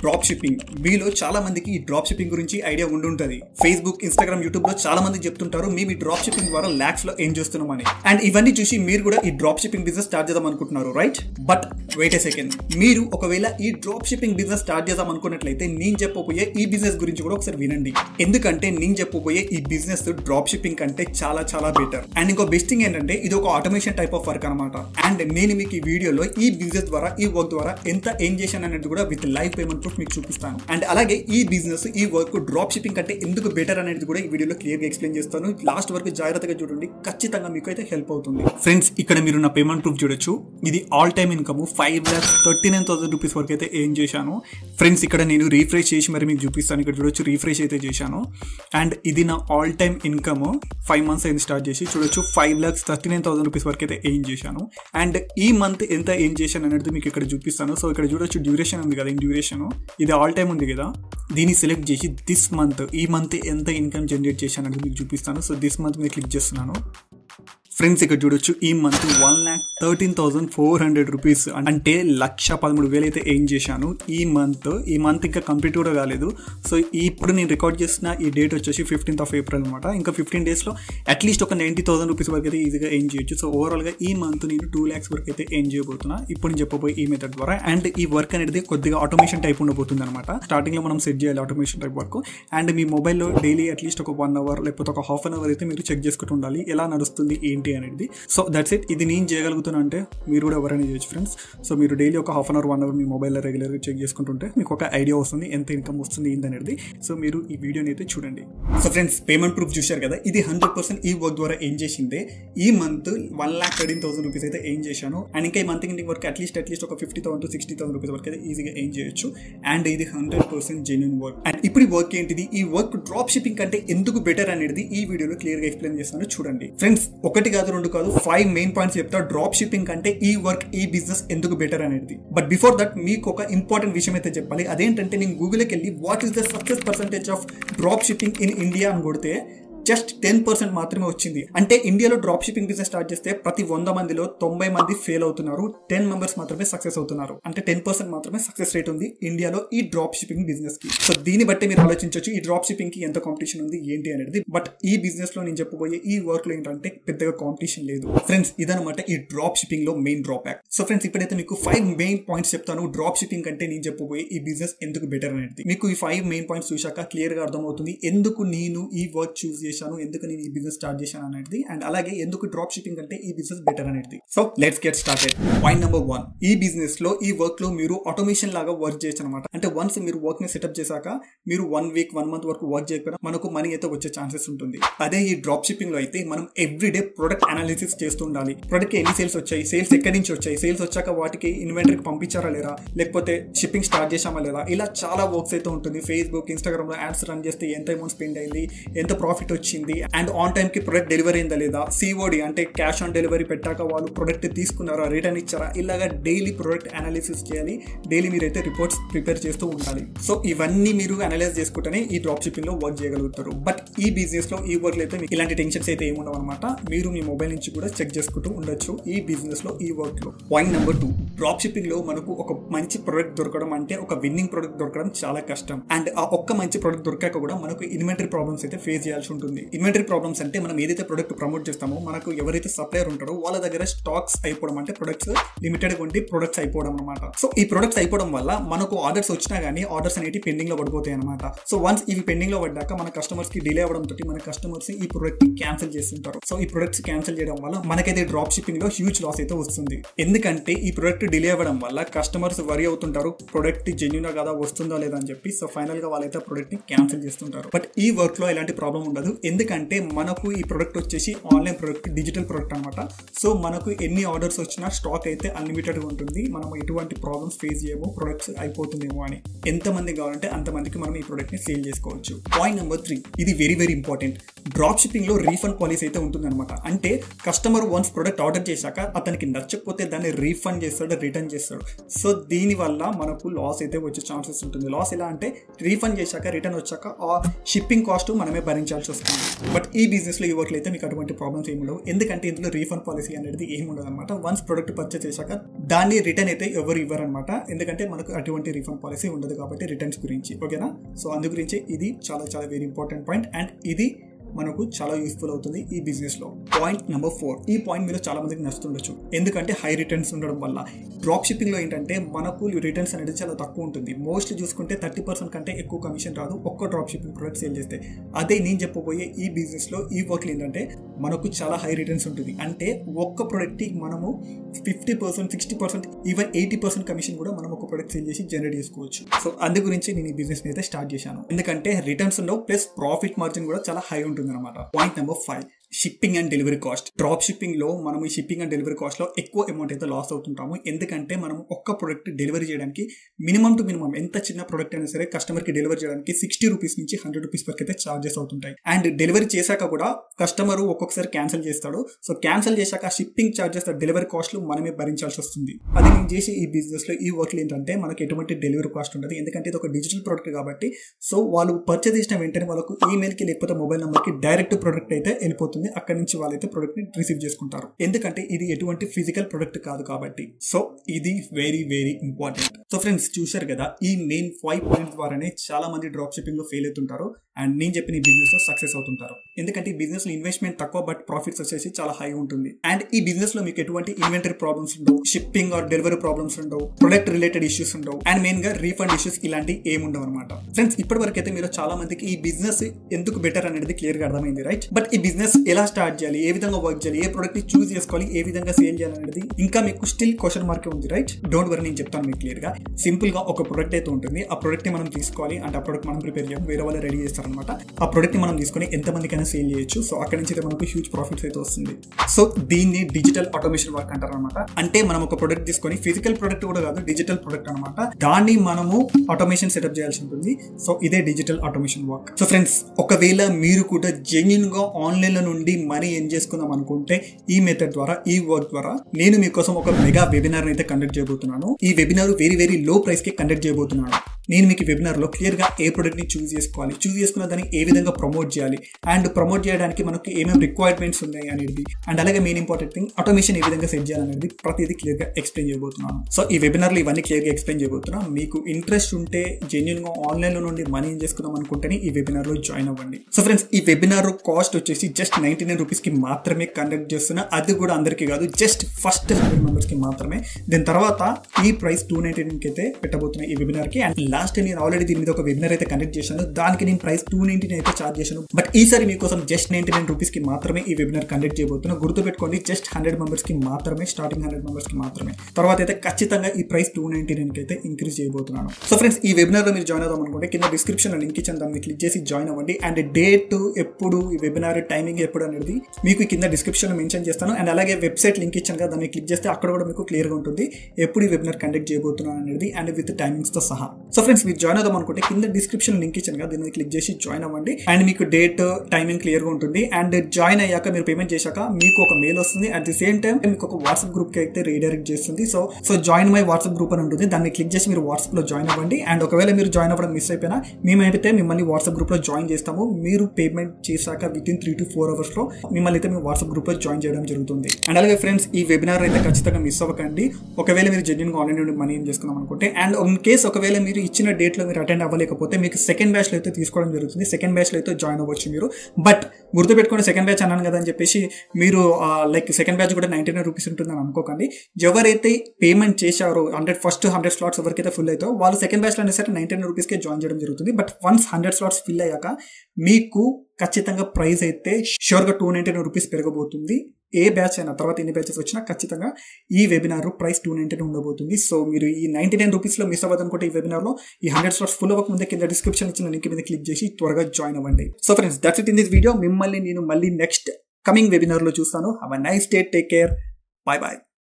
drop shipping మీలో చాలా మందికి ఈ డ్రాప్ షిప్పింగ్ గురించి ఐడియా ఉండుంటది ఫేస్బుక్ ఇన్స్టాగ్రామ్ యూట్యూబ్ లో చాలా మంది చెప్తుంటారు మేము ఈ డ్రాప్ షిప్పింగ్ ద్వారా లాక్స్ లో ఏం చేస్తున్నామని అండ్ ఇవన్నీ చూసి మీరు కూడా ఈ డ్రాప్ షిప్పింగ్ బిజినెస్ స్టార్ట్ చేద్దాం అనుకుంటున్నారు right but wait a second మీరు ఒకవేళ ఈ డ్రాప్ షిప్పింగ్ బిజినెస్ స్టార్ట్ చేద్దాం అనుకున్నట్లయితే నేను చెప్పబోయే ఈ బిజినెస్ గురించి కూడా ఒకసారి వినండి ఎందుకంటే నేను చెప్పబోయే ఈ బిజినెస్ డ్రాప్ షిప్పింగ్ కంటే చాలా చాలా బెటర్ అండ్ ఇంకో బెస్ట్ థింగ్ ఏంటంటే ఇది ఒక ఆటోమేషన్ టైప్ ఆఫ్ వర్క్ అనమాట అండ్ నేను మీకు ఈ వీడియోలో ఈ బిజినెస్ ద్వారా ఈ వర్క్ ద్వారా ఎంత ఏం చేశాను అనేది కూడా విత్ లైవ్ పేమెంట్ ప్రూఫ్ మీకు చూపిస్తాను అండ్ అలాగే ఈ బిజినెస్ ఈ వర్క్ డ్రాప్ షిప్పింగ్ కంటే ఎందుకు బెటర్ అనేది కూడా ఈ వీడియోలో క్లియర్ గా ఎక్స్ప్లెయిన్ చేస్తాను లాస్ట్ వరకు జాగ్రత్తగా చూడండి ఖచ్చితంగా మీకు అయితే హెల్ప్ అవుతుంది ఫ్రెండ్స్ ఇక్కడ మీరు నా పేమెంట్ ప్రూఫ్ చూడొచ్చు ఇది all time income five lakhs thirty nine thousand rupees వరకు అయితే ఏం చేశాను ఫ్రెండ్స్ ఇక్కడ నేను రీఫ్రెష్ చేసి మరి మీకు చూపిస్తాను ఇక్కడ చూడొచ్చు రీఫ్రెష్ అయితే చేశాను అండ్ ఇది నా all time income five months అయింది స్టార్ట్ చేసి చూడొచ్చు five lakhs thirty nine thousand rupees వరకు అయితే ఏం చేశాను అండ్ ఈ మంత్ ఎంత ఏం చేశాను అనేది మీకు ఇక్కడ చూపిస్తాను సో ఇక్కడ చూడొచ్చు డ్యూరేషన్ ఉంది కదా డ్యూరేషన్ ఇది ఆల్ టైమ్ ఉంది కదా దీన్ని సెలెక్ట్ చేసి దిస్ మంత్ ఈ మంత్ ఎంత ఇన్కమ్ జనరేట్ చేశాను అనేది మీకు చూపిస్తాను సో దిస్ మంత్ మీద క్లిక్ చేస్తున్నాను ఫ్రెండ్స్ ఇక్కడ చూడొచ్చు ఈ month one lakh thirteen thousand four hundred rupees అంటే లక్ష పదమూడు వేలు అయితే ఏం చేశాను ఈ మంత్ ఈ మంత్ ఇంకా కంప్లీట్ కూడా కాలేదు సో ఇప్పుడు నేను రికార్డ్ చేసిన ఈ డేట్ వచ్చేసి ఫిఫ్టీన్త్ ఆఫ్ ఏప్రిల్ అనమాట ఇంకా ఫిఫ్టీన్ డేస్లో అట్లీస్ట్ ఒక నైంటీ థౌసండ్ రూపీస్ వరకు అయితే ఈజీగా ఏం చేయొచ్చు సో ఓవరాల్గా ఈ మంత్ నేను టూ ల్యాక్స్ వరకు అయితే ఏం చేయబోతున్నా ఇప్పుడు నేను చెప్పబోయే ఈ మెథడ్ ద్వారా అండ్ ఈ వర్క్ అనేది కొద్దిగా ఆటోమేషన్ టైప్ ఉండబోతుంది అనమాట స్టార్టింగ్లో మనం సెట్ చేయాలి ఆటోమేషన్ టైప్ వర్క్ అండ్ మీ మొబైల్లో డైలీ అట్లీస్ట్ ఒక వన్ అవర్ లేకపోతే ఒక హాఫ్ అన్ అవర్ అయితే మీరు చెక్ చేసుకుంటూ ఉండాలి ఎలా నడుస్తుంది ఏంటి అనేది సో దట్స్ ఇట్ ఇది నేను చేయగలుగుతున్నా అంటే మీరు కూడా ఎవరైనా చేయొచ్చు ఫ్రెండ్స్ సో మీరు డైలీ ఒక half an hour one hour మీ మొబైల్లో రెగ్యులర్గా చెక్ చేసుకుంటుంటే మీకు ఒక ఐడియా వస్తుంది ఎంత ఇన్కమ్ వస్తుంది ఏంటి అనేది సో మీరు ఈ వీడియోని అయితే చూడండి సో ఫ్రెండ్స్ పేమెంట్ ప్రూఫ్ చూశారు కదా ఇది హండ్రెడ్ పర్సెంట్ ఈ వర్క్ ద్వారా ఏం చేసిందే ఈ month one lakh thirteen thousand rupees అయితే ఏం చేశాను అండ్ ఇంకా ఈ మంత్ ఎండింగ్ వరకు అట్లీస్ట్ అట్లీస్ట్ ఒక fifty thousand to sixty thousand rupees వరకు అయితే ఈజీగా ఏం చేయొచ్చు అండ్ ఇది hundred percent genuine work and ఇప్పుడు ఈ వర్క్ ఏంటిది ఈ వర్క్ డ్రాప్ షిప్పింగ్ కంటే ఎందుకు బెటర్ అనేది ఈ వీడియోలో క్లియర్గా ఎక్స్ప్లెయిన్ చేస్తాను చూడండి ఫ్రెండ్స్ ఒకటి కాదు రెండు కాదు ఫైవ్ మెయిన్ పాయింట్స్ చెప్తా డ్రాప్ షిప్పింగ్ కంటే ఈ వర్క్ ఈ బిజినెస్ ఎందుకు బెటర్ అనేది బట్ బిఫోర్ దట్ మీకు ఒక ఇంపార్టెంట్ విషయం అయితే చెప్పాలి అదేంటంటే నేను గూగుల్కి వెళ్ళి what is the success percentage of drop shipping in India అని కొడితే జస్ట్ టెన్ పర్సెంట్ మాత్రమే వచ్చింది అంటే ఇండియాలో డ్రాప్ షిప్పింగ్ బిజినెస్ స్టార్ట్ చేస్తే ప్రతి వంద మందిలో తొంభై మంది ఫెయిల్ అవుతున్నారు టెన్ మెంబర్స్ మాత్రమే సక్సెస్ అవుతున్నారు అంటే టెన్ పర్సెంట్ మాత్రమే సక్సెస్ రేట్ ఉంది ఇండియాలో ఈ డ్రాప్ షిప్పింగ్ బిజినెస్ కి సో దీన్ని బట్టి మీరు ఆలోచించవచ్చు ఈ డ్రాప్ షిప్పింగ్ కి ఎంత కాంపిటీషన్ ఉంది ఏంటి అనేది బట్ ఈ బిజినెస్ లో నేను చెప్పబోయే ఈ వర్క్ లో ఏంటంటే పెద్దగా కాంపిటీషన్ లేదు ఫ్రెండ్స్ ఇదనమాట ఈ డ్రాప్ షిప్పింగ్ లో main drop back so friends ఇప్పుడైతే మీకు ఫైవ్ మెయిన్ పాయింట్స్ చెప్తాను డ్రాప్ షిప్పింగ్ కంటే నేను చెప్పబోయే ఈ బిజినెస్ ఎందుకు బెటర్ అనేది మీకు ఈ ఫైవ్ మెయిన్ పాయింట్స్ చూశాక క్లియర్ గా అర్థమవుతుంది ఎందుకు నేను ఈ వర్క్ చూస్ చేశాను ఎందుకు నేను ఈ బిజినెస్ స్టార్ట్ చేశాను అనేది అండ్ అలాగే ఎందుకు డ్రాప్ షిప్పింగ్ అంటే ఈ బిజినెస్ బెటర్ అనేది so let's get started point number one ఈ బిజినెస్ లో ఈ వర్క్ లో మీరు ఆటోమేషన్ లాగా వర్క్ చేయొచ్చు అనమాట అంటే వన్స్ మీరు వర్క్ ని సెటప్ చేశాక మీరు వన్ వీక్ వన్ మంత్ వరకు వర్క్ చేయకపోయినా మనకు మనీ అయితే వచ్చే ఛాన్సెస్ ఉంటుంది అదే ఈ డ్రాప్ షిప్పింగ్ లో అయితే మనం ఎవ్రీ డే ప్రొడక్ట్ అనాలిసిస్ చేస్తూ ఉండాలి ప్రొడక్ట్ ఎన్ని సేల్స్ వచ్చాయి సేల్స్ ఎక్కడి నుంచి వచ్చాయి సేల్స్ వచ్చాక వాటికి ఇన్వెంటరీకి పంపించారా లేదా లేకపోతే షిప్పింగ్ స్టార్ట్ చేసామా లేదా ఇలా చాలా వర్క్స్ అయితే ఉంటుంది ఫేస్బుక్ ఇన్స్టాగ్రామ్ లో యాడ్స్ రన్ చేస్తే ఎంత అమౌంట్ స్పెండ్ అయింది ఎంత ప్రాఫిట్ వచ్చింది అండ్ ఆన్ టైం కి ప్రొడక్ట్ డెలివరీ అయిందా లేదా సిఓడి అంటే క్యాష్ ఆన్ డెలివరీ పెట్టాక వాళ్ళు ప్రొడక్ట్ తీసుకున్నారా రిటర్న్ ఇచ్చారా ఇలాగా డైలీ ప్రొడక్ట్ అనాలిసిస్ చేయాలి డైలీ మీరైతే రిపోర్ట్స్ ప్రిపేర్ చేస్తూ ఉండాలి సో ఇవన్నీ మీరు అనలైజ్ చేసుకుంటేనే ఈ డ్రాప్ షిప్పింగ్ లో వర్క్ చేయగలుగుతారు బట్ ఈ బిజినెస్ లో ఈ వర్క్ అయితే మీకు ఇలాంటి టెన్షన్స్ అయితే ఏమి ఉండవు అనమాట మీరు మీ మొబైల్ నుంచి కూడా చెక్ చేసుకుంటూ ఉండొచ్చు ఈ బిజినెస్ లో ఈ వర్క్ లో point number two drop shipping లో మనకు ఒక మంచి ప్రొడక్ట్ దొరకడం అంటే ఒక విన్నింగ్ ప్రొడక్ట్ దొరకడం చాలా కష్టం అండ్ ఆ ఒక్క మంచి ప్రొడక్ట్ దొరకాక కూడా మనకు ఇన్వెంటరీ ప్రాబ్లమ్స్ అయితే ఫేస్ చేయాల్సి ఉంటుంది ఇన్వెంటరీ ప్రాబ్లమ్స్ అంటే మనం ఏదైతే ప్రొడక్ట్ ప్రమోట్ చేస్తామో మనకు ఎవరైతే సప్లయర్ ఉంటారో వాళ్ళ దగ్గర స్టాక్స్ అయిపోవడం అంటే ప్రొడక్ట్స్ లిమిటెడ్ ఉండి ప్రొడక్ట్స్ అయిపోవడం అనమాట సో ఈ ప్రొడక్ట్స్ అయిపోవడం వల్ల మనకు ఆర్డర్స్ వచ్చినా కానీ ఆర్డర్స్ అనేవి పెండింగ్ లో పడిపోతాయి అనమాట సో వన్స్ ఇవి పెండింగ్ లో పడ్డాక మన కస్టమర్స్ కి డిలే అవ్వడం తోటి మన కస్టమర్స్ ఈ ప్రొడక్ట్ క్యాన్సిల్ చేస్తుంటారు సో ఈ ప్రొడక్ట్స్ క్యాన్సిల్ చేయడం వల్ల మనకైతే డ్రాప్ షిప్పింగ్ లో హ్యూజ్ లాస్ అయితే వస్తుంది ఎందుకంటే ఈ ప్రొడక్ట్ డిలే అవ్వడం వల్ల కస్టమర్స్ వరి అవుతుంటారు ప్రొడక్ట్ జెన్యున్ కదా వస్తుందా లేదా అని చెప్పి సో ఫైనల్ గా వాళ్ళైతే ప్రొడక్ట్ ని క్యాన్సిల్ చేస్తుంటారు బట్ ఈ వర్క్ లో ఎలాంటి ప్రాబ్లం ఉండదు ఎందుకంటే మనకు ఈ ప్రొడక్ట్ వచ్చేసి ఆన్లైన్ ప్రొడక్ట్ డిజిటల్ ప్రొడక్ట్ అనమాట సో మనకు ఎన్ని ఆర్డర్స్ వచ్చినా స్టాక్ అయితే అన్లిమిటెడ్ ఉంటుంది మనం ఎటువంటి ప్రాబ్లమ్స్ ఫేస్ చేయము ప్రొడక్ట్స్ అయిపోతుందేమో అని ఎంతమంది కావాలంటే అంతమందికి మనం ఈ ప్రొడక్ట్ ని సేల్ చేసుకోవచ్చు పాయింట్ నెంబర్ త్రీ ఇది very very important drop shipping లో రీఫండ్ పాలసీ అయితే ఉంటుంది అనమాట అంటే కస్టమర్ వన్స్ ప్రొడక్ట్ ఆర్డర్ చేశాక అతనికి నచ్చకపోతే దాన్ని రీఫండ్ చేస్తాడు రిటర్న్ చేస్తాడు సో దీని వల్ల మనకు లాస్ అయితే వచ్చే ఛాన్సెస్ ఉంటుంది లాస్ ఎలా అంటే రీఫండ్ చేశాక రిటర్న్ వచ్చాక ఆ షిప్పింగ్ కాస్ట్ మనమే భరించాల్సి వస్తుంది బట్ ఈ బిజినెస్ లో ఈ వర్క్లో అయితే మీకు అటువంటి ప్రాబ్లమ్స్ ఏమి ఉండవు ఎందుకంటే ఇందులో రీఫండ్ పాలసీ అనేది ఏమి ఉండదు అనమాట వన్స్ ప్రొడక్ట్ పర్చేస్ చేశాక దాన్ని రిటర్న్ అయితే ఎవరు ఇవ్వరు అనమాట ఎందుకంటే మనకు అటువంటి రీఫండ్ పాలసీ ఉండదు కాబట్టి రిటర్న్స్ గురించి ఓకేనా సో అందు గురించి ఇది చాలా చాలా వెరీ ఇంపార్టెంట్ పాయింట్ అండ్ ఇది మనకు చాలా యూస్ఫుల్ అవుతుంది ఈ బిజినెస్ లో పాయింట్ నెంబర్ ఫోర్ ఈ పాయింట్ మీద చాలా మందికి నచ్చుతుండొచ్చు ఎందుకంటే హై రిటర్న్స్ ఉండడం వల్ల డ్రాప్ షిప్పింగ్ లో ఏంటంటే మనకు రిటర్న్స్ అనేది చాలా తక్కువ ఉంటుంది మోస్ట్లీ చూసుకుంటే థర్టీ పర్సెంట్ కంటే ఎక్కువ కమిషన్ రాదు ఒక్క డ్రాప్ షిప్పింగ్ ప్రొడక్ట్ సేల్ చేస్తే అదే నేను చెప్పబోయే ఈ బిజినెస్ లో ఈ వర్క్ ఏంటంటే మనకు చాలా హై రిటర్న్స్ ఉంటుంది అంటే ఒక్క ప్రొడక్ట్ మనము fifty percent sixty percent even eighty percent commission కూడా మనం ఒక ప్రొడక్ట్ సేల్ చేసి జనరేట్ చేసుకోవచ్చు సో అందు గురించి నేను ఈ బిజినెస్ అయితే స్టార్ట్ చేశాను ఎందుకంటే రిటర్న్స్ ఉండవు ప్లస్ ప్రాఫిట్ మార్జిన్ కూడా చాలా హై ఉంటుంది అనమాట point number five shipping and delivery cost drop shipping లో మనం ఈ షిప్పింగ్ అండ్ డెలివరీ కాస్ట్ లో ఎక్కువ అమౌంట్ అయితే లాస్ అవుతుంటాము ఎందుకంటే మనం ఒక్క ప్రొడక్ట్ డెలివరీ చేయడానికి మినిమం టు మినిమం ఎంత చిన్న ప్రొడక్ట్ అయినా సరే కస్టమర్ కి డెలివరీ చేయడానికి సిక్స్టీ రూపీస్ నుంచి హండ్రెడ్ రూపీస్ వరకు అయితే చార్జెస్ అవుతుంటాయి అండ్ డెలివరీ చేశాక కూడా కస్టమర్ ఒక్కొక్కసారి క్యాన్సిల్ చేస్తాడు సో క్యాన్సిల్ చేశాక షిప్పింగ్ చార్జెస్ డెలివరీ కాస్ట్లు మనమే భరించాల్సి వస్తుంది అది నేను చేసే ఈ బిజినెస్ లో ఈ వర్క్ ఏంటంటే మనకి ఎటువంటి డెలివరీ కాస్ట్ ఉండదు ఎందుకంటే ఇది ఒక డిజిటల్ ప్రొడక్ట్ కాబట్టి సో వాళ్ళు పర్చేజ్ చేసిన వెంటనే వాళ్ళకు ఈమెయిల్ కి లేకపోతే మొబైల్ నెంబర్ కి డైరెక్ట్ ప్రొడక్ట్ అయితే వెళ్ళిపోతుంది అక్కడ నుంచి వాళ్ళైతే ప్రొడక్ట్ ని రిసీవ్ చేసుకుంటారు ఎందుకంటే ఇది ఎటువంటి ఫిజికల్ ప్రొడక్ట్ కాదు కాబట్టి సో ఇది very very important so friends చూశారు కదా ఈ మెయిన్ ఫైవ్ పాయింట్స్ ద్వారానే చాలా మంది డ్రాప్ షిప్పింగ్ లో ఫెయిల్ అవుతుంటారు అండ్ నేను చెప్పిన ఈ బిజినెస్ లో సక్సెస్ అవుతుంటారు ఎందుకంటే ఈ బిజినెస్ లో ఇన్వెస్ట్మెంట్ తక్కువ బట్ ప్రాఫిట్స్ వచ్చేసి చాలా హై ఉంటుంది అండ్ ఈ బిజినెస్ లో మీకు ఎటువంటి ఇన్వెంటరీ ప్రాబ్లమ్స్ ఉండవు షిప్పింగ్ ఆర్ డెలివరీ ప్రాబ్లమ్స్ ఉండవు ప్రొడక్ట్ రిలేటెడ్ ఇష్యూస్ ఉండవు అండ్ మెయిన్ గా రీఫండ్ ఇష్యూస్ ఇలాంటి ఏమి ఉండవు అనమాట ఫ్రెండ్స్ ఇప్పటి వరకు అయితే మీరు చాలా మందికి ఈ బిజినెస్ ఎందుకు బెటర్ అనేది క్లియర్ గా అర్థమైంది రైట్ బట్ ఈ బిజినెస్ ఎలా స్టార్ట్ చేయాలి ఏ విధంగా వర్క్ చేయాలి ఏ ప్రొడక్ట్ ని చూస్ చేసుకోవాలి ఏ విధంగా సేల్ చేయాలి అనేది ఇంకా మీకు స్టిల్ క్వశ్చన్ మార్క్ ఉంది రైట్ డోంట్ వరీ నేను చెప్తాను మీకు క్లియర్ గా సింపుల్ గా ఒక ప్రొడక్ట్ అయితే ఉంటుంది ఆ ప్రొడక్ట్ ని మనం తీసుకోవాలి అంటే ఆ ప్రొడక్ట్ మనం ప్రిపేర్ చేయాలి వేరే వాళ్ళు రెడీ చేస్తారనమాట ఆ ప్రొడక్ట్ ని మనం తీసుకొని ఎంత మందికైనా సేల్ చేయొచ్చు సో అక్కడ నుంచి అయితే మనకు హ్యూజ్ ప్రాఫిట్స్ అయితే వస్తుంది సో దీన్ని డిజిటల్ ఆటోమేషన్ వర్క్ అంటారు అనమాట అంటే మనం ఒక ప్రొడక్ట్ తీసుకొని ఫిజికల్ ప్రొడక్ట్ కూడా కాదు డిజిటల్ ప్రొడక్ట్ అనమాట దాన్ని మనము ఆటోమేషన్ సెటప్ చేయాల్సి ఉంటుంది సో ఇదే digital automation work so friends ఒకవేళ మీరు కూడా జెన్యున్ గా ఆన్లైన్ లో నుండి మనీ ఎన్ చేసుకుందాం అనుకుంటే ఈ మెథడ్ ద్వారా ఈ వర్క్ ద్వారా నేను మీకోసం ఒక మెగా వెబినార్ అయితే కండక్ట్ చేయబోతున్నాను ఈ webinar very very low price కి కండక్ట్ చేయబోతున్నాను నేను మీకు వెబినార్ లో క్లియర్ గా ఏ ప్రొడక్ట్ ని చూస్ చేసుకోవాలి చూస్ చేసుకున్న దాన్ని ఏ విధంగా ప్రమోట్ చేయాలి అండ్ ప్రమోట్ చేయడానికి మనకు ఏమేమి రిక్వైర్మెంట్స్ ఉన్నాయి అనేది అండ్ అలాగే మెయిన్ ఇంపార్టెంట్ థింగ్ ఆటోమేషన్ ఏ విధంగా సెట్ చేయాలనేది ప్రతిదీ క్లియర్ గా ఎక్స్ప్లెయిన్ చేయబోతున్నాను సో ఈ వెబినార్ లో ఇవన్నీ క్లియర్ గా ఎక్స్ప్లెయిన్ చేయబోతున్నాను మీకు ఇంట్రెస్ట్ ఉంటే జెన్యున్ గా ఆన్లైన్ లో నుండి మనీ ఏం చేసుకుందాం అనుకుంటేనే ఈ వెబినార్ లో జాయిన్ అవ్వండి సో ఫ్రెండ్స్ ఈ వెబినార్ కాస్ట్ వచ్చేసి జస్ట్ నైన్టీ నైన్ రూపీస్ కి మాత్రమే కండక్ట్ చేస్తున్నా అది కూడా అందరికీ కాదు జస్ట్ ఫస్ట్ హండ్రెడ్ మెంబర్స్ కి మాత్రమే దీని తర్వాత ఈ ప్రైస్ టూ నైన్టీ నైన్ కి అయితే పెట్టబోతున్నాయి ఈ వెబినార్ కి అండ్ లాస్ట్ నేను ఆల్రెడీ దీని మీద ఒక వెబినార్ అయితే కండక్ట్ చేశాను దానికి నేను ప్రైస్ టూ నైన్టీ అయితే చార్జ్ చేశాను బట్ ఈసారి మీకోసం జస్ట్ నైన్టీ నైన్ రూపీస్ కి మాత్రమే ఈ వెబినార్ కండక్ట్ చేయబోతున్నా గుర్తుపెట్టుకోండి జస్ట్ హండ్రెడ్ మెంబర్స్ కి మాత్రమే స్టార్టింగ్ హండ్రెడ్ మెంబర్స్ కి మాత్రమే తర్వాత అయితే ఖచ్చితంగా ఈ ప్రైస్ టూ నైన్టీ నైన్ కి అయితే ఇంక్రీజ్ చేయబోతున్నాను సో ఫ్రెండ్స్ ఈ వెబినార్ లో మీరు జాయిన్ అవుదాం అనుకుంటే కింద డిస్క్రిప్షన్ లో లింక్ ఇచ్చాను దాన్ని క్లిక్ చేసి జాయిన్ అవ్వండి అండ్ డేట్ ఎప్పుడు ఈ వెబినార్ టైమింగ్ ఎప్పుడు అనేది మీకు కింద డిస్క్రిప్షన్ లో మెన్షన్ చేస్తాను అండ్ అలాగే వెబ్సైట్ లింక్ ఇచ్చాను కదా దాన్ని క్లిక్ చేస్తే అక్కడ కూడా మీకు క్లియర్ గా ఉంటుంది ఎప్పుడు ఈ వెబినార్ కండక్ట్ చేయబోతున్నాను అనేది అండ్ విత్ టైమింగ్స్ తో సహా సో ఫ్రెండ్స్ మీరు జాయిన్ అవుదాం అనుకుంటే కింద డిస్క్రిప్షన్ లింక్ ఇచ్చాను కదా దీన్ని క్లిక్ చేసి జాయిన్ అవ్వండి అండ్ మీకు డేట్ టైమింగ్ క్లియర్ గా ఉంటుంది అండ్ జాయిన్ అయ్యాక మీరు పేమెంట్ చేశాక మీకు ఒక మెయిల్ వస్తుంది అట్ ది సేమ్ టైం మీకు ఒక వాట్సాప్ గ్రూప్ కి అయితే రీడైరెక్ట్ చేస్తుంది so so join my WhatsApp group అని ఉంటుంది దాన్ని క్లిక్ చేసి మీరు వాట్సాప్ లో జాయిన్ అవ్వండి అండ్ ఒకవేళ మీరు జాయిన్ అవ్వడం మిస్ అయిపోయినా మేమైతే మిమ్మల్ని వాట్సాప్ గ్రూప్ లో జాయిన్ చేస్తాము మీరు పేమెంట్ చేశాక within three to four hours లో మిమ్మల్ని అయితే మేము వాట్సాప్ గ్రూప్ లో జాయిన్ చేయడం జరుగుతుంది అండ్ అలాగే ఫ్రెండ్స్ ఈ వెబినార్ అయితే ఖచ్చితంగా మిస్ అవ్వకండి ఒకవేళ మీరు జెన్యున్ గా ఆన్లైన్ నుండి మనీ ఏం చేసుకుందాం అనుకుంటే అండ్ ఇన్ కేస్ ఒకవేళ మీరు ఇచ్చిన డేట్ లో మీరు అటెండ్ అవ్వలేకపోతే మీకు సెకండ్ బ్యాచ్ లో అయితే తీసుకోవడం జరుగుతుంది సెకండ్ బ్యాచ్ లో అయితే జాయిన్ అవ్వచ్చు మీరు బట్ గుర్తుపెట్టుకోండి సెకండ్ బ్యాచ్ అన్నాను కదా అని చెప్పేసి మీరు లైక్ సెకండ్ బ్యాచ్ కూడా నైన్టీ నైన్ రూపీస్ ఉంటుందని అనుకోకండి ఎవరైతే పేమెంట్ చేశారో హండ్రెడ్ ఫస్ట్ హండ్రెడ్ స్లాట్స్ ఎవరికైతే ఫుల్ అవుతాయో వాళ్ళు సెకండ్ బ్యాచ్ లో అయినా సరే నైన్టీ నైన్ రూపీస్కే జాయిన్ చేయడం జరుగుతుంది but once hundred slots fill అయ్యాక మీకు ఖచ్చితంగా ప్రైస్ అయితే షూర్గా టూ నైన్టీ నైన్ రూపీస్ పెరగబోతుంది ఏ బ్యాచ్ అయినా తర్వాత ఎన్ని బ్యాచెస్ వచ్చినా ఖచ్చితంగా ఈ వెబినార్ ప్రైస్ టూ నైన్టీ ఉండబోతుంది సో మీరు ఈ నైన్టీ నైన్ రూపీస్లో మిస్ అవ్వదు అనుకుంటే ఈ వెబినార్లో ఈ హండ్రెడ్ స్లాట్స్ ఫుల్ అవ్వక ముందే కింద డిస్క్రిప్షన్ ఇచ్చిన లింక్ మీద క్లిక్ చేసి త్వరగా జాయిన్ అవ్వండి so friends that's it in this video మిమ్మల్ని నేను మళ్ళీ నెక్స్ట్ కమింగ్ వెబినార్లో చూస్తాను have a nice day take care bye bye